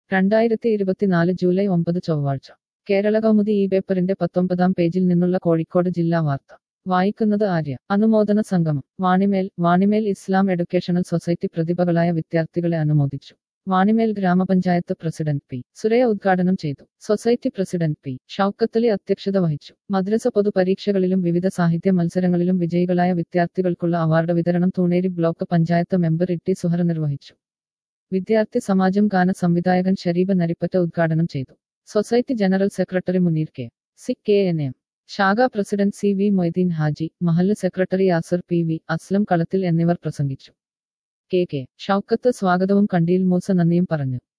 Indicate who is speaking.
Speaker 1: രണ്ടായിരത്തി ഇരുപത്തിനാല് ജൂലൈ ഒമ്പത് ചൊവ്വാഴ്ച കേരള കൗമുദി ഈ പേപ്പറിന്റെ പത്തൊമ്പതാം പേജിൽ നിന്നുള്ള കോഴിക്കോട് ജില്ലാ വാർത്ത വായിക്കുന്നത് ആര്യ അനുമോദന സംഗമം വാണിമേൽ വാണിമേൽ ഇസ്ലാം എഡ്യൂക്കേഷണൽ സൊസൈറ്റി പ്രതിഭകളായ വിദ്യാർത്ഥികളെ അനുമോദിച്ചു വാണിമേൽ ഗ്രാമപഞ്ചായത്ത് പ്രസിഡന്റ് പി സുരയ ഉദ്ഘാടനം ചെയ്തു സൊസൈറ്റി പ്രസിഡന്റ് പി ഷൌക്കത്തലി അധ്യക്ഷത വഹിച്ചു മദ്രസ പൊതുപരീക്ഷകളിലും വിവിധ സാഹിത്യ മത്സരങ്ങളിലും വിജയികളായ വിദ്യാർത്ഥികൾക്കുള്ള അവാർഡ് വിതരണം തൂണേരി ബ്ലോക്ക് പഞ്ചായത്ത് മെമ്പർ ഇട്ടി സുഹർ നിർവഹിച്ചു വിദ്യാർത്ഥി സമാജം ഗാന സംവിധായകൻ ഷരീബ് നരിപ്പറ്റ ഉദ്ഘാടനം ചെയ്തു society general secretary Muneer K C K N M ശാഖ president C V Moideen Haji മഹല്ല് secretary Yasir P V Aslam Kalathil എന്നിവർ പ്രസംഗിച്ചു കെ കെ ഷൌക്കത്ത് സ്വാഗതവും കണ്ടിയിൽ മൂസ നന്ദിയും പറഞ്ഞു